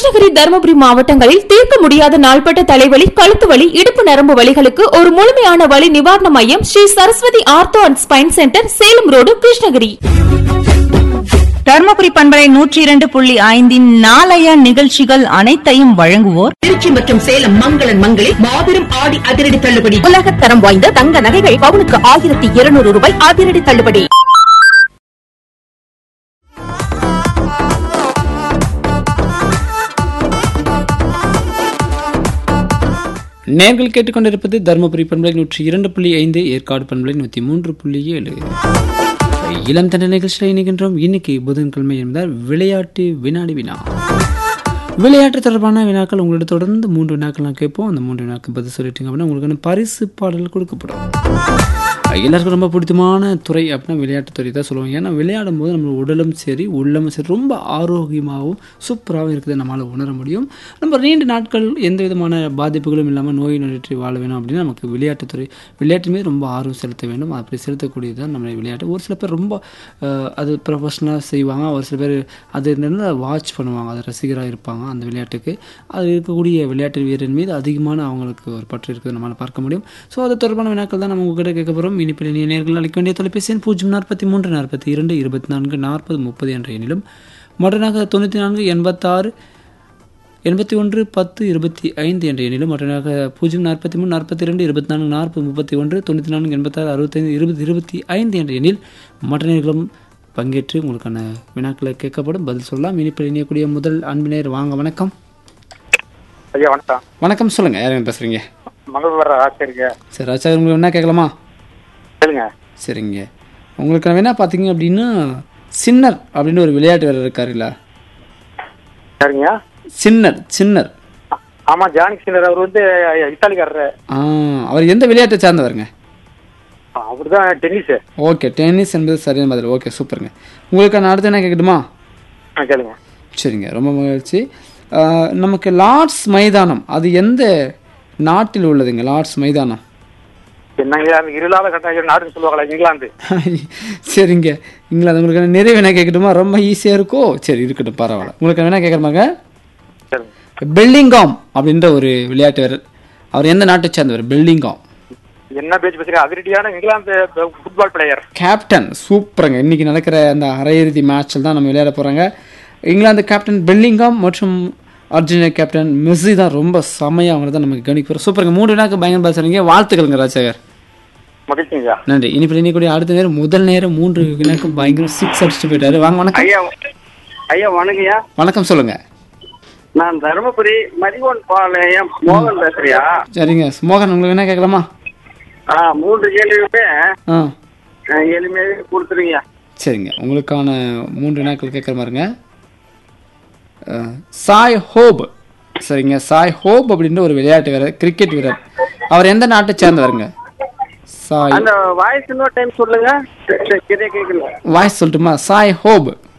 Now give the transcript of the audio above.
கிருஷ்ணகிரி தருமபுரி மாவட்டங்களில் தீர்க்க முடியாத நாள்பட்ட தலைவலி கழுத்து வலி இடுப்பு நரம்பு வலிகளுக்கு ஒரு முழுமையான வலி நிவாரண மையம் Shri Saraswati ortho and spine centre Salem road Krishnagiri Dharmapuri பண்பலை நூற்றி இரண்டு புள்ளி ஐந்தின் நாளைய நிகழ்ச்சிகள் அனைத்தையும் வழங்குவோர் திருச்சி மற்றும் சேலம் மங்களன் மங்களில் மாபெரும் ஆடி அதிரடி தள்ளுபடி உலகத் தரம் வாய்ந்த தங்க நகைகள் பவுனுக்கு ஆயிரத்தி இருநூறு ரூபாய் அதிரடி தள்ளுபடி நேர்கள் கேட்டுக்கொண்டிருப்பது தருமபுரி பண்பலை நூற்றி இரண்டு புள்ளி ஐந்து ஏற்காடு பண்பலை நூற்றி மூன்று புள்ளி ஏழு இளம் தண்ட நிகழ்ச்சியில் இணைகின்றோம் இன்னைக்கு புதன்கிழமை என்பதால் விளையாட்டு வினாடி வினா விளையாட்டு தொடர்பான வினாக்கள் உங்களோட தொடர்ந்து மூன்று வினாக்கள் நான் கேட்போம் அந்த மூன்று வினாக்கள் பதில் சொல்லிட்டீங்க அப்படின்னா உங்களுக்கான பரிசு பாடல் கொடுக்கப்படும் எல்லாருக்கும் ரொம்ப பிடித்தமான துறை அப்படின்னா விளையாட்டுத்துறை தான் சொல்லுவாங்க ஏன்னா விளையாடும் போது நம்ம உடலும் சரி உள்ளமும் சரி ரொம்ப ஆரோக்கியமாகவும் சூப்பராகவும் இருக்கிறத நம்மளால் உணர முடியும் நம்ம நீண்ட நாட்கள் எந்த விதமான பாதிப்புகளும் இல்லாமல் நோய் நொடிற்றி வாழ வேணும் அப்படின்னா நமக்கு விளையாட்டுத்துறை விளையாட்டு மீது ரொம்ப ஆர்வம் செலுத்த வேண்டும் அப்படி செலுத்தக்கூடியது தான் நம்ம விளையாட்டு ஒரு சில பேர் ரொம்ப அஹ், அது ப்ரொஃபஷனலாக செய்வாங்க ஒரு சில பேர் அது நல்லா வாட்ச் பண்ணுவாங்க அது ரசிகராக இருப்பாங்க அந்த விளையாட்டுக்கு அது இருக்கக்கூடிய விளையாட்டு வீரர் மீது அதிகமான அவங்களுக்கு ஒரு பற்று இருக்குது நம்மளால் பார்க்க முடியும் ஸோ அது தொடர்பான வினாக்கள் தான் நம்ம உங்ககிட்ட கேட்க போகிறோம் இனிப்பில் இனிய நேர்கள் அளிக்க வேண்டிய தொலைபேசி எண் பூஜ்ஜியம் நாற்பத்தி மூன்று நாற்பத்தி இரண்டு இருபத்தி நான்கு நாற்பது முப்பது என்ற எண்ணிலும் மடனாக தொண்ணூற்றி நான்கு எண்பத்தாறு எண்பத்தி ஒன்று பத்து இருபத்தி ஐந்து என்ற எண்ணிலும் மற்றனாக பூஜ்ஜியம் நாற்பத்தி மூணு நாற்பத்தி ரெண்டு இருபத்தி நான்கு நாற்பது முப்பத்தி ஒன்று தொண்ணூற்றி நான்கு எண்பத்தாறு அறுபத்தைந்து இருபது இருபத்தி ஐந்து என்ற எண்ணில் மற்றனர்களும் பங்கேற்று உங்களுக்கான வினாக்களை கேட்கப்படும் பதில் சொல்லலாம் இனிப்பில் இணையக்கூடிய முதல் அன்பினர் வாங்க வணக்கம் ஐயா வணக்கம் வணக்கம் சொல்லுங்கள் யாருங்க பேசுகிறீங்க மங்களூர் ஆசிரியங்க சரி ஆச்சாரி உங்களுக்கு என்ன கேட்கலாமா சொல்லுங்க சரிங்க உங்களுக்கு நான் வேணா பார்த்தீங்க அப்படின்னா சின்னர் அப்படின்னு ஒரு விளையாட்டு வீரர் இருக்காருல்ல சரிங்க சின்னர் சின்னர் ஆமா ஜானி சின்னர் அவர் வந்து இத்தாலிக்காரரு ஆ அவர் எந்த விளையாட்டை சார்ந்தவருங்க அவர் தான் டென்னிஸ் ஓகே டென்னிஸ் என்பது சரியான பதில் ஓகே சூப்பருங்க உங்களுக்கு நான் அடுத்து என்ன கேட்கட்டுமா கேளுங்க சரிங்க ரொம்ப மகிழ்ச்சி ஆ, நமக்கு லார்ட்ஸ் மைதானம் அது எந்த நாட்டில் உள்ளதுங்க லார்ட்ஸ் மைதானம் என்னங்க அந்த இருளாத கட்டாயம் நாடுன்னு சொல்லுவாங்களா இங்கிலாந்து சரிங்க இங்கிலாந்து உங்களுக்கு நிறைய வேணா கேட்கட்டுமா ரொம்ப ஈஸியாக இருக்கோ சரி இருக்கட்டும் பரவாயில்ல உங்களுக்கு வேணா கேட்குறமாங்க சரிங்க பெல்லிங்காம் அப்படின்ற ஒரு விளையாட்டு வீரர் அவர் எந்த நாட்டை சேர்ந்தவர் பெல்லிங்காம் என்ன பேச்சு பேசுறீங்க அதிரடியான இங்கிலாந்து ஃபுட்பால் பிளேயர் கேப்டன் சூப்பருங்க இன்னைக்கு நடக்கிற அந்த அரையிறுதி மேட்ச்சில் தான் நம்ம விளையாட போகிறாங்க இங்கிலாந்து கேப்டன் பெல்லிங்காம் மற்றும் அர்ஜென்டினா கேப்டன் மெஸ்ஸி தான் ரொம்ப செமையாக அவங்க தான் நமக்கு கவனிக்க போகிறோம் சூப்பருங்க மூன்று வினாக்கு பயங்கர பேசுகிறீங்க வாழ்த்துக்களுங்க ராஜசேகர் மகிழ்ச்சிங்க நன்றி இனிப்பில் இன்னைக்கு அடுத்த நேரம் முதல் நேரம் மூன்று வினாக்கும் பயங்கர சிக்ஸ் அடிச்சுட்டு போயிட்டாரு வாங்க வணக்கம் ஐயா ஐயா வணக்கம்யா வணக்கம் சொல்லுங்க நான் தருமபுரி மதிவன் பாளையம் மோகன் பேசுறியா சரிங்க மோகன் உங்களுக்கு என்ன கேட்கலாமா ஆ மூன்று கேள்வியுமே ஆ எளிமையாக கொடுத்துருங்க சரிங்க உங்களுக்கான மூன்று வினாக்கள் கேட்குற மாதிரிங்க அஹ், சாய் ஹோப் சரிங்க சாய் ஹோப் அப்படின்ற ஒரு விளையாட்டு வீரர் கிரிக்கெட் வீரர் அவர் எந்த நாட்டை சேர்ந்தவருங்க சாய் அந்த வாய்ஸ் இன்னொரு டைம் சொல்லுங்க சரியா கேட்கல வாய்ஸ் சொல்லட்டுமா சாய் ஹோப்